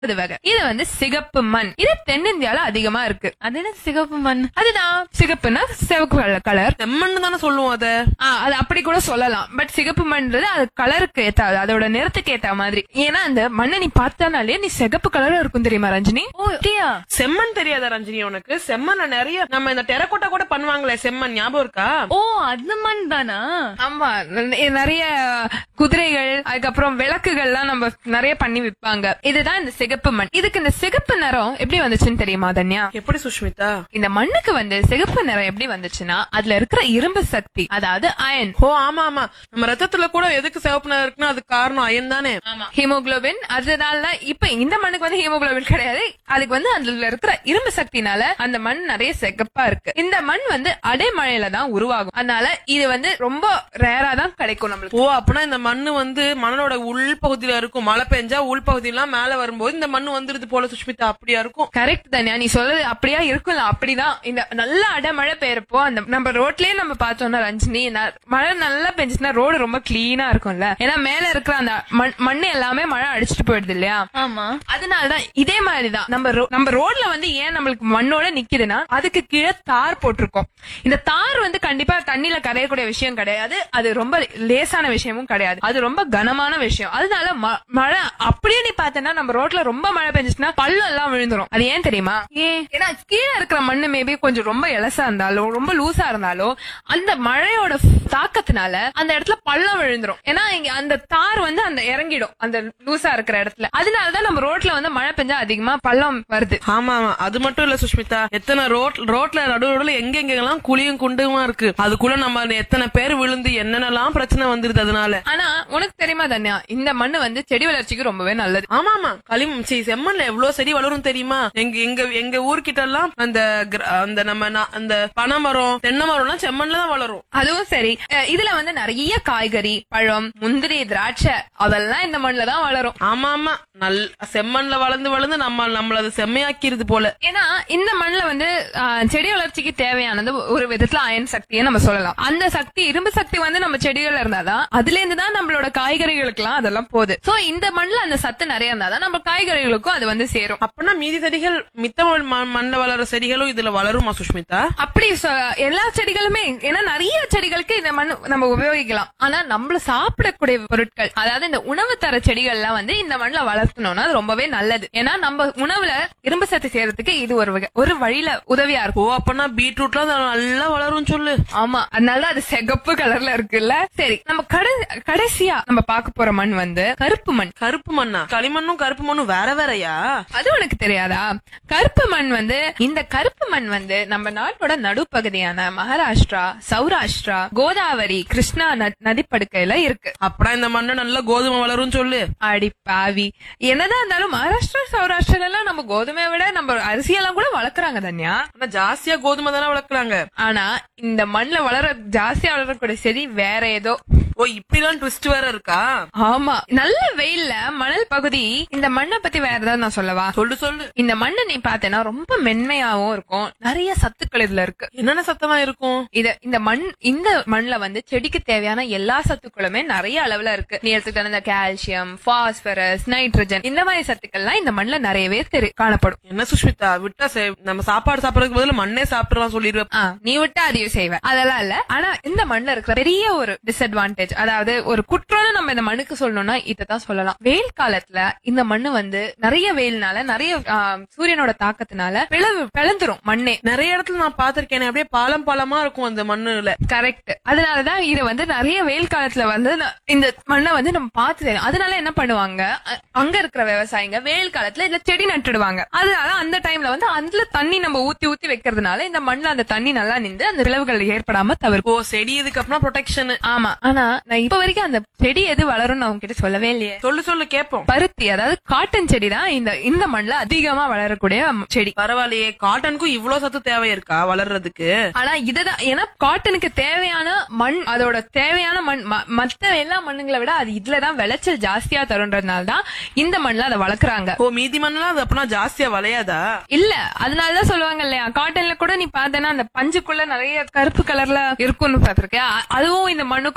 ரெண்டாவது வகை இது வந்து சிகப்பு மண் இது தென்னிந்தியால அதிகமா இருக்கு அது என்ன சிகப்பு மண் அதுதான் சிகப்புன்னா சிவப்பு கலர் செம்மண்ணு தானே சொல்லுவோம் அத அது அப்படி கூட சொல்லலாம் பட் சிகப்பு மண்ன்றது அது கலருக்கு ஏத்த அதோட நிறத்துக்கு ஏத்த மாதிரி ஏன்னா அந்த மண்ணை நீ பார்த்தானாலே நீ சிகப்பு கலரா இருக்கும் தெரியுமா ரஞ்சினி ஓ அப்படியா செம்மண் தெரியாதா ரஞ்சினி உனக்கு செம்மண்ல நிறைய நம்ம இந்த டெரக்கோட்டா கூட பண்ணுவாங்களே செம்மண் ஞாபகம் இருக்கா ஓ அது மண் தானா ஆமா ந- நிறைய குதிரைகள் அதுக்கப்புறம் விளக்குகள்லாம் நம்ம நிறைய பண்ணி விற்பாங்க இதுதான் இந்த சிகப்பு மண் இதுக்கு இந்த சிகப்பு நிறம் எப்படி வந்துச்சுன்னு தெரியுமா தன்யா எப்படி சுஷ்மிதா இந்த மண்ணுக்கு வந்து சிகப்பு நிறம் எப்படி வந்துச்சுன்னா அதுல இருக்கிற இரும்பு சக்தி அதாவது அயன் ஓ ஆமா ஆமா நம்ம ரத்தத்துல கூட எதுக்கு சிவப்பு நிறம் இருக்குன்னா அதுக்கு காரணம் அயன் தானே ஹீமோகுளோபின் அதனால இப்ப இந்த மண்ணுக்கு வந்து ஹீமோகுளோபின் கிடையாது அதுக்கு வந்து அதுல இருக்கிற இரும்பு சக்தினால அந்த மண் நிறைய சிகப்பா இருக்கு இந்த மண் வந்து அடைமழையில தான் உருவாகும் அதனால இது வந்து ரொம்ப ரேரா தான் கிடைக்கும் நம்மளுக்கு ஓ அப்பனா இந்த மண்ணு வந்து மணலோட உள் பகுதியில இருக்கும் மழை பெஞ்சா உள் பகுதியெல்லாம் மேல வரும்போது இந்த மண்ணு வந்துருது போல சுஷ்மிதா அப்படியா இருக்கும் கரெக்ட் தானே நீ சொல்றது அப்படியா இருக்கும்ல அப்படிதான் இந்த நல்ல அடைமழை பெய்யறப்போ அந்த நம்ம ரோட்லயே நம்ம பார்த்தோம்னா ரஞ்சினி ந- மழை நல்லா பெஞ்சுச்சுன்னா ரோடு ரொம்ப கிளீனா இருக்கும்ல ஏன்னா மேல இருக்கிற அந்த மண் மண்ணு எல்லாமே மழை அடிச்சிட்டு போயிடுது இல்லையா ஆமா அதனாலதான் இதே மாதிரிதான் நம்ம ரோ- நம்ம ரோட்ல வந்து ஏன் நம்மளுக்கு மண்ணோட நிக்குதுன்னா அதுக்கு கீழே தார் போட்டிருக்கோம் இந்த தார் வந்து கண்டிப்பா தண்ணியில கரையக்கூடிய விஷயம் கிடையாது அது ரொம்ப லேசான விஷயமும் கிடையாது அது ரொம்ப கனமான விஷயம் அதனால ம- மழை அப்படியே நீ பார்த்தனா நம்ம ரோட்ல ரொம்ப மழை பெஞ்சுச்சுன்னா பள்ளம் எல்லாம் விழுந்துரும் அது ஏன் தெரியுமா ஏன் ஏன்னா கீழே இருக்கிற மண்ணு மேபி கொஞ்சம் ரொம்ப எலசா இருந்தாலும் ரொம்ப லூசா இருந்தாலும் அந்த மழையோட தாக்கத்தினால அந்த இடத்துல பள்ளம் விழுந்துரும் ஏன்னா இங்க அந்த தார் வந்து அந்த இறங்கிடும் அந்த லூசா இருக்கிற இடத்துல அதனாலதான் நம்ம ரோட்ல வந்து மழை பெஞ்சா அதிகமா பள்ளம் வருது ஆமா ஆமா அது மட்டும் இல்ல சுஷ்மிதா எத்தனை ரோட் ரோட்ல நடு ரோட்ல எங்க எங்கெல்லாம் குழியும் குண்டுமா இருக்கு அதுக்குள்ள நம்ம எத்தனை பேர் விழுந்து என்னென்னலாம் பிரச்சனை வந்துருது அதனால ஆனா உனக்கு தெரியுமா தன்யா இந்த மண்ணு வந்து செடி வளர்ச்சிக்கு ரொம்பவே நல்லது ஆமா ஆமா களிம் சி செம்மண்ல எவ்வளவு செடி வளரும் தெரியுமா எங்க எங்க எங்க ஊர்கிட்ட எல்லாம் அந்த கிர- அந்த நம்ம நா- அந்த பனைமரம் தென்னை மரம்லாம் செம்மண்ல தான் வளரும் அதுவும் சரி அஹ் இதுல வந்து நிறைய காய்கறி பழம் முந்திரி திராட்சை அதெல்லாம் இந்த மண்ணுல தான் வளரும் ஆமா ஆமா நல் செம்மண்ல வளர்ந்து வளர்ந்து நம்ம நம்மள அது செம்மையாக்கிருது போல ஏன்னா இந்த மண்ணுல வந்து ஆ, செடி வளர்ச்சிக்கு தேவையானது ஒரு விதத்துல அயன் சக்தியை நம்ம சொல்லலாம் அந்த சக்தி இரும்பு சக்தி வந்து நம்ம செடிகள்ல இருந்தாதான் அதுல இருந்து தான் நம்மளோட காய்கறிகளுக்கு எல்லாம் அதெல்லாம் போகுது சோ இந்த மண்ணுல அந்த சத்து நிறைய இருந்தாதான் நம்ம காய்கறிகளுக்கும் அது வந்து சேரும் அப்பனா மீதி செடிகள் மித்த மண்- மண்ணுல வளர செடிகளும் இதுல வளருமா சுஷ்மிதா அப்படி சொ- எல்லா செடிகளுமே ஏன்னா நிறைய செடிகளுக்கு இந்த மண் நம்ம உபயோகிக்கலாம் ஆனா நம்மள சாப்பிடக்கூடிய பொருட்கள் அதாவது இந்த உணவு தர செடிகள் எல்லாம் வந்து இந்த மண்ணுல வளர்த்தணும்னா அது ரொம்பவே நல்லது ஏன்னா நம்ம உணவுல இரும்பு சத்து சேர்றதுக்கு இது ஒரு வகை- ஒரு வழியில உதவியா இருக்கும் ஓ அப்பனா பீட்ரூட்லாம் நல்லா வளரும் சொல்லு ஆமா அதனால அது சிகப்பு கலர்ல இருக்குல்ல சரி நம்ம கடை கடைசியா நம்ம பார்க்க போற மண் வந்து கருப்பு மண் கருப்பு மண்ணா களிமண்ணும் கருப்பு மண்ணும் வேற வேறயா அது உனக்கு தெரியாதா கருப்பு மண் வந்து இந்த கருப்பு மண் வந்து நம்ம நாட்டோட நடுப்பகுதியான மகாராஷ்டிரா சௌராஷ்டிரா கோதாவரி கிருஷ்ணா ந- நதிப்படுக்கையில இருக்கு அப்படா இந்த மண்ணு நல்லா கோதுமை வளரும் சொல்லு அடி பாவி என்னதான் இருந்தாலும் மகாராஷ்டிரா சௌராஷ்டிரால எல்லாம் நம்ம கோதுமையை விட நம்ம அரிசியெல்லாம் கூட வளர்க்குறாங்க தன்யா ஆனா ஜாஸ்தியா கோதுமை தானே வளர்க்குறாங்க ஆனா இந்த மண்ணுல வளர ஜாஸ்தியா வளரக்கூடிய செடி வேற ஏதோ ஓ இப்படிலாம் ட்விஸ்ட் வேற இருக்கா ஆமா நல்ல வெயில்ல மணல் பகுதி இந்த மண்ணை பத்தி வேற ஏதாவது நான் சொல்லவா சொல்லு சொல்லு இந்த மண்ணை நீ பார்த்தேன்னா ரொம்ப மென்மையாவும் இருக்கும் நிறைய சத்துக்கள் இதுல இருக்கு என்னென்ன சத்தமா இருக்கும் இத இந்த மண் இந்த மண்ணுல வந்து செடிக்கு தேவையான எல்லா சத்துக்களுமே நிறைய அளவுல இருக்கு நீ எடுத்துக்கிட்ட இந்த கால்சியம் பாஸ்பரஸ் நைட்ரஜன் இந்த மாதிரி சத்துக்கள்லாம் இந்த மண்ணுல நிறையவே தெரி காணப்படும் என்ன சுஷ்மிதா விட்டா சே- நம்ம சாப்பாடு சாப்பிடறதுக்கு பதிலா மண்ணே சாப்பிடலாம் சொல்லிடுவேன் ஆ, நீ விட்டா அதையும் செய்வ அதெல்லாம் இல்ல ஆனா இந்த மண்ணுல இருக்கிற பெரிய ஒரு டிஸ்அட்வான்டேஜ் அதாவது ஒரு குற்றம்னு நம்ம இந்த மண்ணுக்கு சொல்லணும்னா இதான் சொல்லலாம் வெயில் காலத்துல இந்த மண்ணு வந்து நிறைய வெயில்னால நிறைய ஆ, சூரியனோட தாக்கத்தினால பிளவு பிளந்துரும் மண்ணே நிறைய இடத்துல நான் பாத்திருக்கேன் அப்படியே பாலம் பாலமா இருக்கும் அந்த மண்ணுல கரெக்ட் அதனாலதான் இது வந்து நிறைய வெயில் காலத்துல வந்து ந- இந்த மண்ணை வந்து நம்ம பார்த்து தெரியும் அதனால என்ன பண்ணுவாங்க அ- அங்க இருக்கிற விவசாயிங்க வெயில் காலத்துல இதுல செடி நட்டுடுவாங்க அதனால அந்த டைம்ல வந்து அதுல தண்ணி நம்ம ஊத்தி ஊத்தி வைக்கிறதுனால இந்த மண்ணுல அந்த தண்ணி நல்லா நின்று அந்த விளைவுகள் ஏற்படாம தவிர்க்கும் ஓ செடி இதுக்கு அப்புறம் ப்ரொடெக்ஷன் ஆமா ஆனா நான் இப்ப வரைக்கும் அந்த செடி எது வளரும்னு அவங்க கிட்ட சொல்லவே இல்லையே சொல்லு சொல்லு கேப்போம் பருத்தி அதாவது காட்டன் செடி தான் இந்த இந்த மண்ணுல அதிகமா வளரக்கூடிய செடி பரவாயில்லையே காட்டனுக்கும் இவ்வளவு சத்து தேவை இருக்கா வளர்றதுக்கு ஆனா இதுதான் ஏன்னா காட்டனுக்கு தேவையான மண் அதோட தேவையான மண் ம- மத்த எல்லா மண்ணுங்களை விட அது இதுலதான் விளைச்சல் ஜாஸ்தியா தருன்றதுனால தான் இந்த மண்ணுல அதை வளர்க்குறாங்க ஓ மீதி மண்ணெல்லாம் அது அப்பனா ஜாஸ்தியா வளையாதா இல்ல அதனாலதான் சொல்லுவாங்க இல்லையா காட்டன்ல கூட நீ பார்த்தேன்னா அந்த பஞ்சுக்குள்ள நிறைய கருப்பு கலர்ல இருக்கும்னு பாத்திருக்கேன் அதுவும் இந்த மண்ணுக்கும் சம்பந்தம்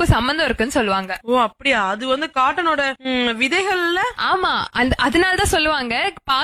காட்டனும் இருக்குன்னு சொல்லுவாங்க ஓ அப்படியா அது வந்து காட்டனோட ம், விதைகள்ல ஆமா அந்த அதனாலதான் சொல்லுவாங்க